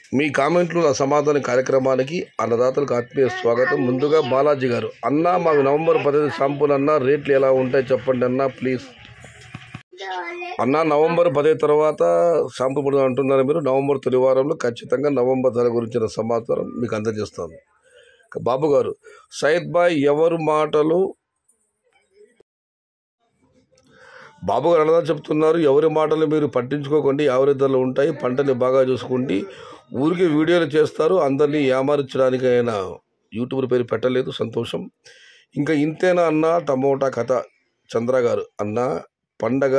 మీ కామెంట్లు నా సమాధాన కార్యక్రమానికి అన్నదాతలకు ఆత్మీయ స్వాగతం ముందుగా బాలాజీ గారు అన్న మాకు నవంబర్ పదిహేను షాంపూలు అన్న రేట్లు ఎలా ఉంటాయి చెప్పండి అన్న ప్లీజ్ అన్న నవంబర్ పదే తర్వాత షాంపూ పడుతుంది అంటున్నారు మీరు నవంబర్ తొలి వారంలో ఖచ్చితంగా నవంబర్ ధర గురించిన సమాచారం మీకు అందజేస్తాను ఇక బాబు గారు సైద్ బాయ్ ఎవరు మాటలు బాబు గారు అన్నదా చెప్తున్నారు ఎవరి మాటలు మీరు పట్టించుకోకండి ఎవరి ధరలు ఉంటాయి పంటని బాగా చూసుకోండి ఊరికి వీడియోలు చేస్తారు అందరినీ ఏమారించడానికి ఆయన యూట్యూబ్ పేరు పెట్టలేదు సంతోషం ఇంకా ఇంతేనా అన్న టమోటా కథ చంద్ర గారు అన్న పండగ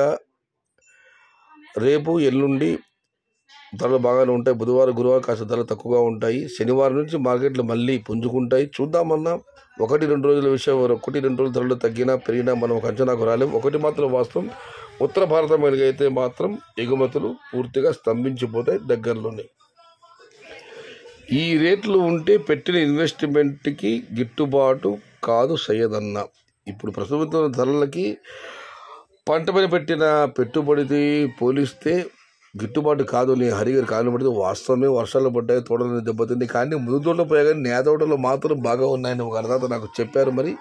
రేపు ఎల్లుండి ధరలు బాగానే ఉంటాయి బుధవారం గురువారం కాస్త ధరలు తక్కువగా ఉంటాయి శనివారం నుంచి మార్కెట్లు మళ్ళీ పుంజుకుంటాయి చూద్దామన్నా ఒకటి రెండు రోజుల విషయం ఒకటి రెండు రోజుల ధరలు తగ్గినా పెరిగినా మనం ఒక అంచనాకు రాలేం ఒకటి మాత్రం వాస్తవం ఉత్తర భారతం అయితే మాత్రం ఎగుమతులు పూర్తిగా స్తంభించిపోతాయి దగ్గరలోనే ఈ రేట్లు ఉంటే పెట్టిన ఇన్వెస్ట్మెంట్కి గిట్టుబాటు కాదు సయ్యదన్న ఇప్పుడు ప్రస్తుతం ధరలకి పంట మీద పెట్టిన పెట్టుబడిది పోలిస్తే గిట్టుబాటు కాదు నీ హరిగారు కాలం పడితే వాస్తవమే వర్షాలు పడ్డాయి తోటలు దెబ్బతింది కానీ ముందు తోటలో పోయా కానీ నే తోటలో మాత్రం బాగా ఉన్నాయని ఒక అర్థాత నాకు చెప్పారు మరి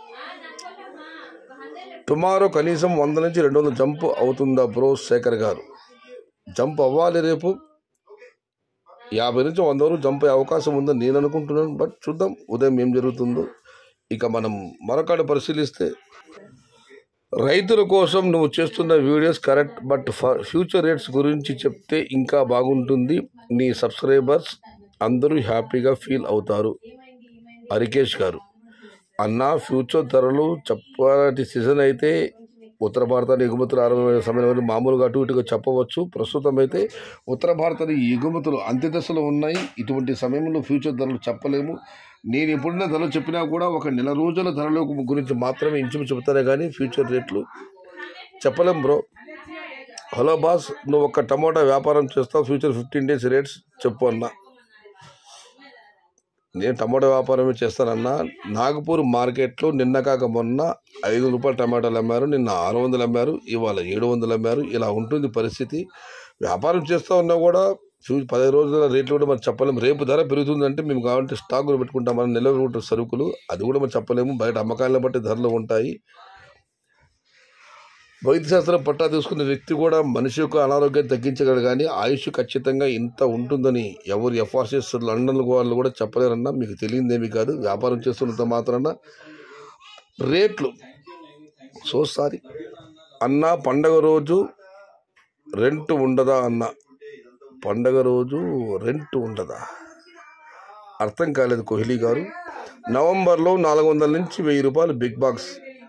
టుమారో కనీసం వంద నుంచి రెండు వందల జంప్ అవుతుందా బ్రో శేఖర్ గారు జంప్ అవ్వాలి రేపు యాభై నుంచి వంద వరకు జంప్ అయ్యే అవకాశం ఉందని నేను అనుకుంటున్నాను బట్ చూద్దాం ఉదయం ఏం జరుగుతుందో ఇక మనం మరొకటి పరిశీలిస్తే రైతుల కోసం నువ్వు చేస్తున్న videos correct but for future rates గురించి చెప్తే ఇంకా బాగుంటుంది నీ సబ్స్క్రైబర్స్ అందరూ హ్యాపీగా ఫీల్ అవుతారు హరికేష్ గారు అన్న ఫ్యూచర్ ధరలు చెప్పాలంటి సీజన్ అయితే ఉత్తర భారతాన్ని ఎగుమతులు ఆరంభమైన సమయంలో మామూలుగా అటు ఇటుగా చెప్పవచ్చు ప్రస్తుతం అయితే ఉత్తర భారతాన్ని ఎగుమతులు అంత్య దశలో ఉన్నాయి ఇటువంటి సమయంలో ఫ్యూచర్ ధరలు చెప్పలేము నేను ఎప్పుడైనా ధరలు చెప్పినా కూడా ఒక నెల రోజుల ధరల గురించి మాత్రమే ఇంచుకు చెబుతానే కానీ ఫ్యూచర్ రేట్లు చెప్పలేం బ్రో హలో బాస్ నువ్వు ఒక టమోటా వ్యాపారం చేస్తావు ఫ్యూచర్ ఫిఫ్టీన్ డేస్ రేట్స్ చెప్పు అన్నా నేను టమాటా వ్యాపారమే చేస్తానన్నా నాగపూర్ మార్కెట్లో నిన్న కాక మొన్న ఐదు రూపాయలు టమాటాలు అమ్మారు నిన్న ఆరు వందలు అమ్మారు ఇవాళ ఏడు వందలు అమ్మారు ఇలా ఉంటుంది పరిస్థితి వ్యాపారం చేస్తూ ఉన్నా కూడా ఫ్యూ పదిహేను రోజుల రేట్లు కూడా మనం చెప్పలేము రేపు ధర పెరుగుతుందంటే మేము కావాలంటే స్టాక్ కూడా పెట్టుకుంటాం మనం నిల్వ పెట్టుకుంటాం సరుకులు అది కూడా మనం చెప్పలేము బయట అమ్మకాలను బట్టి ధరలు ఉంటాయి వైద్యశాస్త్రం పట్టా తీసుకున్న వ్యక్తి కూడా మనిషి యొక్క అనారోగ్యం తగ్గించగలడు కానీ ఆయుష్ ఖచ్చితంగా ఇంత ఉంటుందని ఎవరు ఎఫ్ఆర్సిఎస్ లండన్ వాళ్ళు కూడా చెప్పలేరన్నా మీకు తెలియదేమీ కాదు వ్యాపారం చేస్తున్నంత మాత్రాన రేట్లు సో సారీ అన్న పండగ రోజు రెంట్ ఉండదా అన్న పండగ రోజు రెంట్ ఉండదా అర్థం కాలేదు కోహ్లీ గారు నవంబర్లో నాలుగు వందల నుంచి వెయ్యి రూపాయలు బిగ్ బాక్స్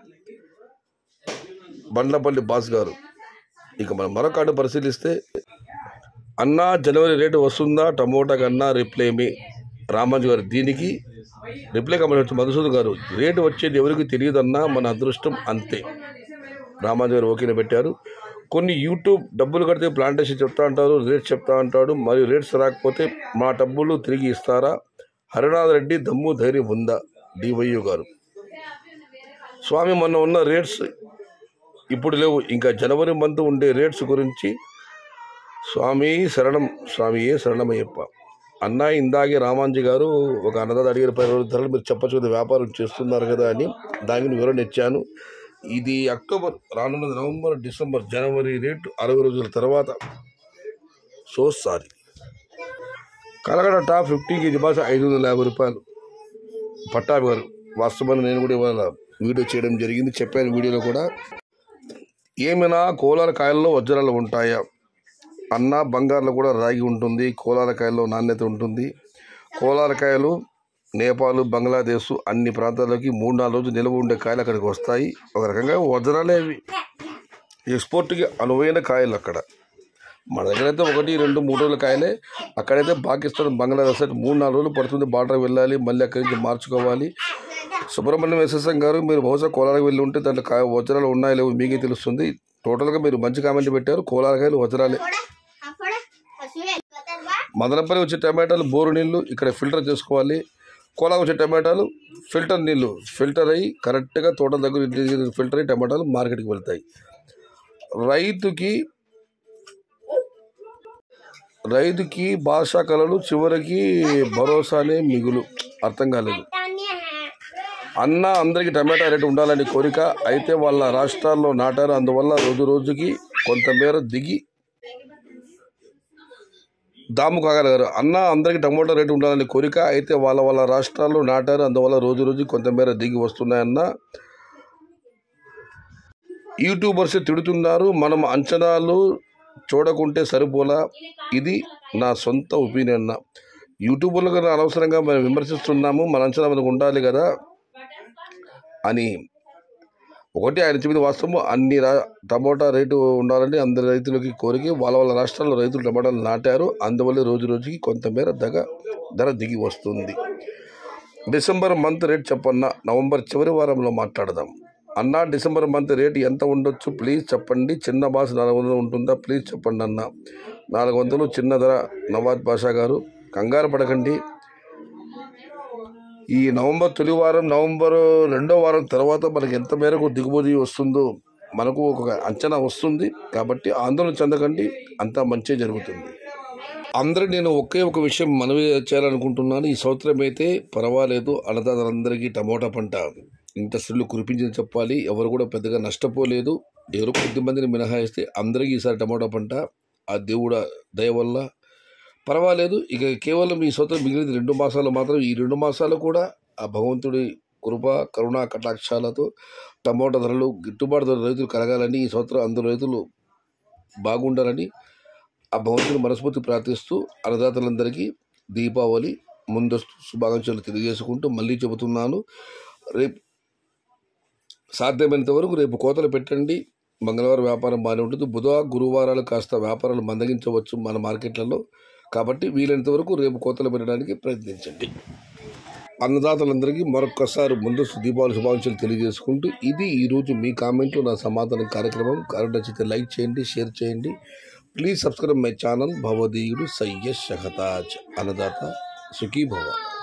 బండ్లపల్లి బాస్ గారు ఇక మనం మరొక ఆట పరిశీలిస్తే అన్నా జనవరి రేటు వస్తుందా టమోటా కన్నా రిప్లై మీ రామాజు గారు దీనికి రిప్లై కమల్ వచ్చి మధుసూదన్ గారు రేటు వచ్చేది ఎవరికి తెలియదన్నా మన అదృష్టం అంతే రామాజు గారు ఓకేనే పెట్టారు కొన్ని యూట్యూబ్ డబ్బులు కడితే ప్లాంటేషన్ చెప్తా అంటారు రేట్స్ చెప్తా అంటాడు మరియు రేట్స్ రాకపోతే మా డబ్బులు తిరిగి ఇస్తారా హరినాథ్ రెడ్డి దమ్ము ధైర్యం ఉందా డివైయు గారు స్వామి మొన్న ఉన్న రేట్స్ ఇప్పుడు లేవు ఇంకా జనవరి మంత్ ఉండే రేట్స్ గురించి స్వామి శరణం స్వామియే శరణమయ్యప్ప అన్న ఇందాకే రామాంజీ గారు ఒక అన్నదాత అడిగిన పది రోజుల ధరలు మీరు చెప్పచ్చు కదా వ్యాపారం చేస్తున్నారు కదా అని దానికి వివరణ ఇచ్చాను ఇది అక్టోబర్ రానున్నది నవంబర్ డిసెంబర్ జనవరి రేటు అరవై రోజుల తర్వాత సో సారీ కలగడ టాప్ ఫిఫ్టీ కేజీ భాష ఐదు వందల యాభై రూపాయలు పట్టాభి గారు వాస్తవాన్ని నేను కూడా ఇవాళ వీడియో చేయడం జరిగింది చెప్పాను వీడియోలో కూడా ఏమైనా కోలాల కాయల్లో వజ్రాలు ఉంటాయా అన్న బంగారులో కూడా రాగి ఉంటుంది కోలాల కాయల్లో నాణ్యత ఉంటుంది కోలాల కాయలు నేపాల్ బంగ్లాదేశ్ అన్ని ప్రాంతాలకి మూడు నాలుగు రోజులు నిల్వ ఉండే కాయలు అక్కడికి వస్తాయి ఒక రకంగా వజ్రాలే అవి ఎక్స్పోర్ట్కి అనువైన కాయలు అక్కడ మన దగ్గర అయితే ఒకటి రెండు మూడు రోజుల కాయలే అక్కడైతే పాకిస్తాన్ బంగ్లాదేశ్ అయితే మూడు నాలుగు రోజులు పడుతుంది బార్డర్ వెళ్ళాలి మళ్ళీ అక్కడి నుంచి మార్చుకోవాలి సుబ్రహ్మణ్యం ఎస్ఎస్ఎం గారు మీరు బహుశా కోలారకు వెళ్ళి ఉంటే దాంట్లో కాయ వజ్రాలు ఉన్నాయో లేవో మీకే తెలుస్తుంది టోటల్గా మీరు మంచి కామెంట్ పెట్టారు కోలారకాయలు వజ్రాలే మదనపల్లి వచ్చే టమాటాలు బోరు నీళ్ళు ఇక్కడ ఫిల్టర్ చేసుకోవాలి కోలాకు వచ్చే టమాటాలు ఫిల్టర్ నీళ్ళు ఫిల్టర్ అయ్యి కరెక్ట్గా తోటల దగ్గర ఇంటి ఫిల్టర్ అయ్యి టమాటాలు మార్కెట్కి వెళ్తాయి రైతుకి రైతుకి భాషా కళలు చివరికి భరోసానే మిగులు అర్థం కాలేదు అన్న అందరికీ టమాటా రేటు ఉండాలని కోరిక అయితే వాళ్ళ రాష్ట్రాల్లో నాటారు అందువల్ల రోజు రోజుకి కొంతమేర దిగి దాము కాగలగారు అన్న అందరికీ టమోటా రేటు ఉండాలని కోరిక అయితే వాళ్ళ వాళ్ళ రాష్ట్రాల్లో నాటారు అందువల్ల రోజు రోజు కొంతమేర దిగి వస్తున్నాయన్న యూట్యూబర్స్ తిడుతున్నారు మనం అంచనాలు చూడకుంటే సరిపోలా ఇది నా సొంత ఒపీనియన్ అన్న యూట్యూబర్లు కదా అనవసరంగా మనం విమర్శిస్తున్నాము మన అంచనా మనకు ఉండాలి కదా అని ఒకటి ఆయన చెప్పింది వాస్తవం అన్ని రా టమోటా రేటు ఉండాలని అందరి రైతులకి కోరిక వాళ్ళ వాళ్ళ రాష్ట్రాల్లో రైతులు టమాటాలు నాటారు అందువల్ల రోజు రోజుకి కొంతమేర దగ ధర దిగి వస్తుంది డిసెంబర్ మంత్ రేట్ చెప్పన్న నవంబర్ చివరి వారంలో మాట్లాడదాం అన్న డిసెంబర్ మంత్ రేట్ ఎంత ఉండొచ్చు ప్లీజ్ చెప్పండి చిన్న భాష నాలుగు వందలు ఉంటుందా ప్లీజ్ చెప్పండి అన్న నాలుగు వందలు చిన్న ధర నవాజ్ బాషా గారు కంగారు పడకండి ఈ నవంబర్ తొలి వారం నవంబర్ రెండో వారం తర్వాత మనకి ఎంత మేరకు దిగుబడి వస్తుందో మనకు ఒక అంచనా వస్తుంది కాబట్టి ఆందోళన చెందకండి అంతా మంచి జరుగుతుంది అందరూ నేను ఒకే ఒక విషయం మనవి చేయాలనుకుంటున్నాను ఈ సంవత్సరం అయితే పర్వాలేదు అన్నదాతలందరికీ టమోటా పంట ఇంత సిల్లు కురిపించింది చెప్పాలి ఎవరు కూడా పెద్దగా నష్టపోలేదు ఎవరు కొద్ది మందిని మినహాయిస్తే అందరికీ ఈసారి టమోటా పంట ఆ దేవుడ దయ వల్ల పర్వాలేదు ఇక కేవలం ఈ సంవత్సరం మిగిలిన రెండు మాసాలు మాత్రం ఈ రెండు మాసాలు కూడా ఆ భగవంతుడి కృప కరుణా కటాక్షాలతో టమోటా ధరలు గిట్టుబాటు ధర రైతులు కలగాలని ఈ సంవత్సరం అందరు రైతులు బాగుండాలని ఆ భగవంతుని మనస్ఫూర్తి ప్రార్థిస్తూ అన్నదాతలందరికీ దీపావళి ముందస్తు శుభాకాంక్షలు తెలియజేసుకుంటూ మళ్ళీ చెబుతున్నాను రేపు సాధ్యమైనంత వరకు రేపు కోతలు పెట్టండి మంగళవారం వ్యాపారం బాగానే ఉంటుంది బుధ గురువారాలు కాస్త వ్యాపారాలు మందగించవచ్చు మన మార్కెట్లలో కాబట్టి వీలైనంత వరకు రేపు కోతలు పెట్టడానికి ప్రయత్నించండి అన్నదాతలందరికీ మరొక్కసారి ముందస్తు దీపావళి శుభాకాంక్షలు తెలియజేసుకుంటూ ఇది ఈరోజు మీ కామెంట్లు నా సమాధానం కార్యక్రమం కరెంట్ నచ్చితే లైక్ చేయండి షేర్ చేయండి ప్లీజ్ సబ్స్క్రైబ్ మై ఛానల్ భవదీయుడు సయ్యద్ షహతాజ్ అన్నదాత సుఖీ భవ